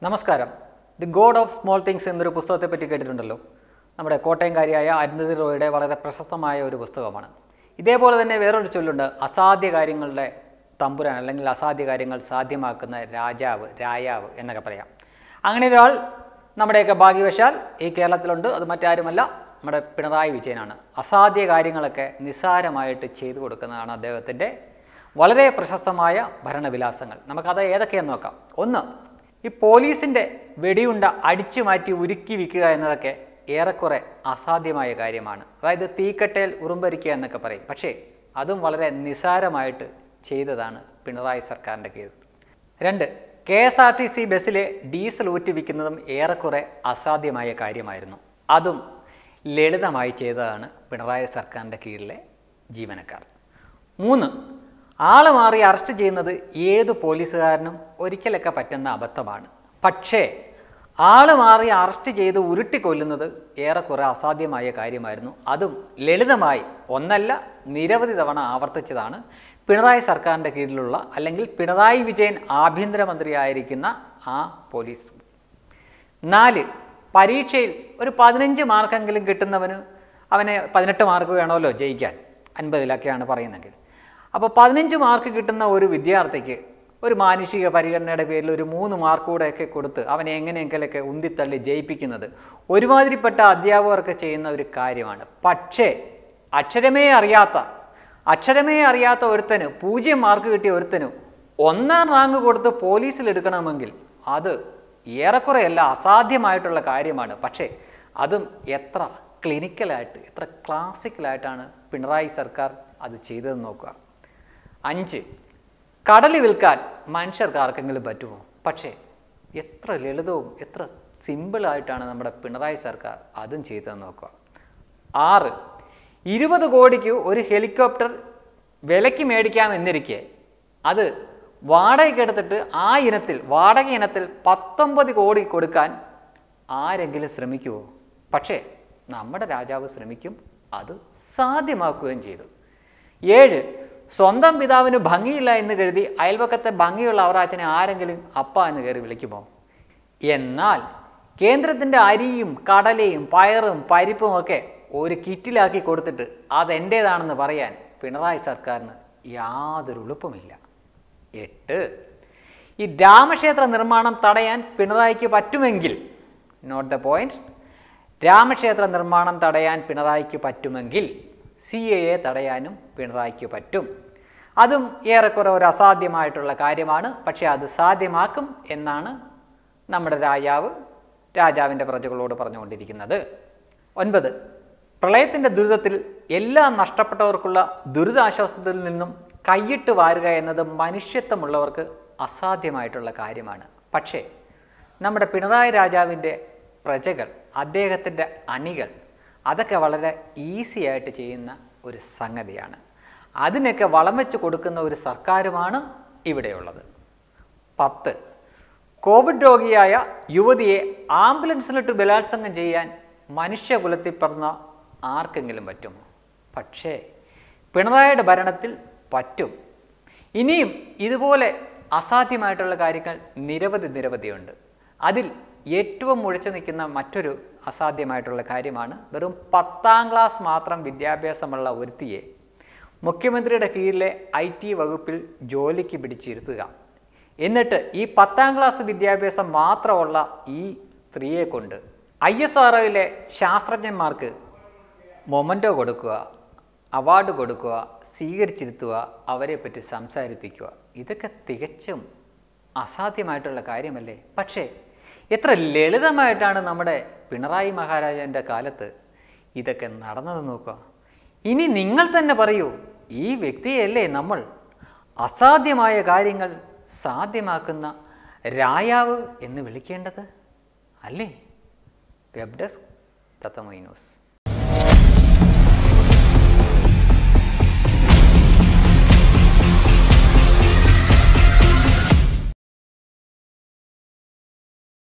നമസ്കാരം the God of small things എന്നൊരു പുസ്തകത്തെ പറ്റി കേട്ടിട്ടുണ്ടല്ലോ നമ്മുടെ കോട്ടയംകാരിയായ അരുന്ധതി റോയുടെ വളരെ പ്രശസ്തമായ ഒരു പുസ്തകമാണ് ഇതേപോലെ തന്നെ വേറൊരു ചൊല്ലുണ്ട് അസാധ്യ കാര്യങ്ങളുടെ തമ്പുരാൻ അല്ലെങ്കിൽ അസാധ്യ കാര്യങ്ങൾ സാധ്യമാക്കുന്ന രാജാവ് രായാവ് എന്നൊക്കെ പറയാം അങ്ങനെ ഒരാൾ നമ്മുടെയൊക്കെ ഭാഗ്യവശാൽ ഈ കേരളത്തിലുണ്ട് അത് മറ്റാരുമല്ല നമ്മുടെ പിണറായി വിജയനാണ് അസാധ്യ കാര്യങ്ങളൊക്കെ നിസ്സാരമായിട്ട് ചെയ്തു കൊടുക്കുന്നതാണ് അദ്ദേഹത്തിൻ്റെ വളരെ പ്രശസ്തമായ ഭരണവിലാസങ്ങൾ നമുക്കത് ഏതൊക്കെയെന്ന് നോക്കാം ഒന്ന് ഈ പോലീസിൻ്റെ വെടിയുണ്ട അടിച്ചു മാറ്റി ഉരുക്കി വിൽക്കുക എന്നതൊക്കെ ഏറെക്കുറെ അസാധ്യമായ കാര്യമാണ് അതായത് തീക്കട്ടയിൽ ഉറുമ്പരിക്കുക എന്നൊക്കെ പറയും പക്ഷേ അതും വളരെ നിസാരമായിട്ട് ചെയ്തതാണ് പിണറായി സർക്കാരിൻ്റെ കീഴിൽ രണ്ട് K S R T C ബസ്സിലെ ഡീസൽ ഊറ്റി വിൽക്കുന്നതും ഏറെക്കുറെ അസാധ്യമായ കാര്യമായിരുന്നു അതും ലളിതമായി ചെയ്തതാണ് പിണറായി സർക്കാരിൻ്റെ കീഴിലെ ജീവനക്കാർ മൂന്ന് ആള് മാറി അറസ്റ്റ് ചെയ്യുന്നത് ഏത് പോലീസുകാരനും ഒരിക്കലൊക്കെ പറ്റുന്ന അബദ്ധമാണ് പക്ഷേ ആള് മാറി അറസ്റ്റ് ചെയ്ത് ഉരുട്ടിക്കൊല്ലുന്നത് ഏറെക്കുറെ അസാധ്യമായ കാര്യമായിരുന്നു അതും ലളിതമായി ഒന്നല്ല നിരവധി തവണ ആവർത്തിച്ചതാണ് പിണറായി സർക്കാരിൻ്റെ കീഴിലുള്ള അല്ലെങ്കിൽ പിണറായി വിജയൻ ആഭ്യന്തരമന്ത്രിയായിരിക്കുന്ന ആ പോലീസ് നാല് പരീക്ഷയിൽ ഒരു പതിനഞ്ച് മാർക്കെങ്കിലും കിട്ടുന്നവന് അവന് പതിനെട്ട് മാർക്ക് വേണമല്ലോ ജയിക്കാൻ അൻപതിലൊക്കെയാണ് പറയുന്നെങ്കിൽ അപ്പോൾ പതിനഞ്ച് മാർക്ക് കിട്ടുന്ന ഒരു വിദ്യാർത്ഥിക്ക് ഒരു മാനുഷിക പരിഗണനയുടെ പേരിൽ ഒരു മൂന്ന് മാർക്ക് കൂടെയൊക്കെ കൊടുത്ത് അവനെ എങ്ങനെയെങ്കിലൊക്കെ ഉന്തിത്തള്ളി ജയിപ്പിക്കുന്നത് ഒരുമാതിരിപ്പെട്ട അധ്യാപകർക്ക് ചെയ്യുന്ന ഒരു കാര്യമാണ് പക്ഷേ അക്ഷരമേ അറിയാത്ത അക്ഷരമേ അറിയാത്ത ഒരുത്തന് പൂജ്യം മാർക്ക് കിട്ടിയ ഒരുത്തന് ഒന്നാം റാങ്ക് കൊടുത്ത് പോലീസിൽ എടുക്കണമെങ്കിൽ അത് ഏറെക്കുറെയല്ല അസാധ്യമായിട്ടുള്ള കാര്യമാണ് പക്ഷേ അതും എത്ര ക്ലിനിക്കലായിട്ട് എത്ര ക്ലാസിക്കലായിട്ടാണ് പിണറായി സർക്കാർ അത് ചെയ്തതെന്ന് നോക്കുക അഞ്ച് കടൽ വിൽക്കാൻ മനുഷ്യർക്ക് ആർക്കെങ്കിലും പറ്റുമോ പക്ഷേ എത്ര ലളിതവും എത്ര സിമ്പിളായിട്ടാണ് നമ്മുടെ പിണറായി സർക്കാർ അതും ചെയ്തതെന്ന് നോക്കുക ആറ് ഇരുപത് കോടിക്ക് ഒരു ഹെലികോപ്റ്റർ വിലയ്ക്ക് മേടിക്കാം എന്നിരിക്കെ അത് വാടകയ്ക്ക് എടുത്തിട്ട് ആ ഇനത്തിൽ വാടക ഇനത്തിൽ പത്തൊമ്പത് കോടി കൊടുക്കാൻ ആരെങ്കിലും ശ്രമിക്കുമോ പക്ഷേ നമ്മുടെ രാജാവ് ശ്രമിക്കും അത് സാധ്യമാക്കുകയും ചെയ്തു ഏഴ് സ്വന്തം പിതാവിന് ഭംഗിയില്ല എന്ന് കരുതി അയൽപക്കത്തെ ഭംഗിയുള്ള അവറാച്ചനെ ആരെങ്കിലും അപ്പ എന്ന് കയറി വിളിക്കുമോ എന്നാൽ കേന്ദ്രത്തിൻ്റെ അരിയും കടലയും പയറും പരിപ്പും ഒക്കെ ഒരു കിറ്റിലാക്കി കൊടുത്തിട്ട് അതെൻ്റേതാണെന്ന് പറയാൻ പിണറായി സർക്കാരിന് യാതൊരു എളുപ്പമില്ല എട്ട് ഈ രാമക്ഷേത്ര നിർമ്മാണം തടയാൻ പിണറായിക്ക് പറ്റുമെങ്കിൽ നോട്ട് ദ പോയിന്റ് രാമക്ഷേത്ര നിർമ്മാണം തടയാൻ പിണറായിക്ക് പറ്റുമെങ്കിൽ സി എ എ തടയാനും പിണറായിക്ക് പറ്റും അതും ഏറെക്കുറെ ഒരു അസാധ്യമായിട്ടുള്ള കാര്യമാണ് പക്ഷേ അത് സാധ്യമാക്കും എന്നാണ് നമ്മുടെ രാജാവ് രാജാവിൻ്റെ പ്രജകളോട് പറഞ്ഞുകൊണ്ടിരിക്കുന്നത് ഒൻപത് പ്രളയത്തിൻ്റെ ദുരിതത്തിൽ എല്ലാം നഷ്ടപ്പെട്ടവർക്കുള്ള ദുരിതാശ്വാസത്തിൽ നിന്നും കൈയിട്ട് വാരുക എന്നത് മനുഷ്യത്വമുള്ളവർക്ക് അസാധ്യമായിട്ടുള്ള കാര്യമാണ് പക്ഷേ നമ്മുടെ പിണറായി രാജാവിൻ്റെ പ്രജകൾ അദ്ദേഹത്തിൻ്റെ അണികൾ അതൊക്കെ വളരെ ഈസി ആയിട്ട് ചെയ്യുന്ന ഒരു സംഗതിയാണ് അതിനൊക്കെ വളം വെച്ച് കൊടുക്കുന്ന ഒരു സർക്കാരുമാണ് ഇവിടെയുള്ളത് പത്ത് കോവിഡ് രോഗിയായ യുവതിയെ ആംബുലൻസിലിട്ട് ബലാത്സംഗം ചെയ്യാൻ മനുഷ്യകുലത്തിൽ പിറന്ന ആർക്കെങ്കിലും പറ്റുമോ പക്ഷേ പിണറായിയുടെ ഭരണത്തിൽ പറ്റും ഇനിയും ഇതുപോലെ അസാധ്യമായിട്ടുള്ള കാര്യങ്ങൾ നിരവധി നിരവധിയുണ്ട് അതിൽ ഏറ്റവും മുഴച്ചു നിൽക്കുന്ന മറ്റൊരു അസാധ്യമായിട്ടുള്ള കാര്യമാണ് വെറും പത്താം ക്ലാസ് മാത്രം വിദ്യാഭ്യാസമുള്ള ഒരുത്തിയെ മുഖ്യമന്ത്രിയുടെ കീഴിലെ ഐ ടി വകുപ്പിൽ ജോലിക്ക് പിടിച്ചിരുത്തുക എന്നിട്ട് ഈ പത്താം ക്ലാസ് വിദ്യാഭ്യാസം മാത്രമുള്ള ഈ സ്ത്രീയെ കൊണ്ട് ഐ എസ് ആർ ശാസ്ത്രജ്ഞന്മാർക്ക് മൊമൻറ്റോ കൊടുക്കുക അവാർഡ് കൊടുക്കുക സ്വീകരിച്ചിരുത്തുക അവരെ പറ്റി സംസാരിപ്പിക്കുക ഇതൊക്കെ തികച്ചും അസാധ്യമായിട്ടുള്ള കാര്യമല്ലേ പക്ഷേ എത്ര ലളിതമായിട്ടാണ് നമ്മുടെ പിണറായി മഹാരാജാൻ്റെ കാലത്ത് ഇതൊക്കെ നടന്നത് നോക്കുക ഇനി നിങ്ങൾ തന്നെ പറയൂ ഈ വ്യക്തിയല്ലേ നമ്മൾ അസാധ്യമായ കാര്യങ്ങൾ സാധ്യമാക്കുന്ന രായാവ് എന്ന് വിളിക്കേണ്ടത് അല്ലേ വെബ് ഡെസ്ക് തത്തമൈ ന്യൂസ്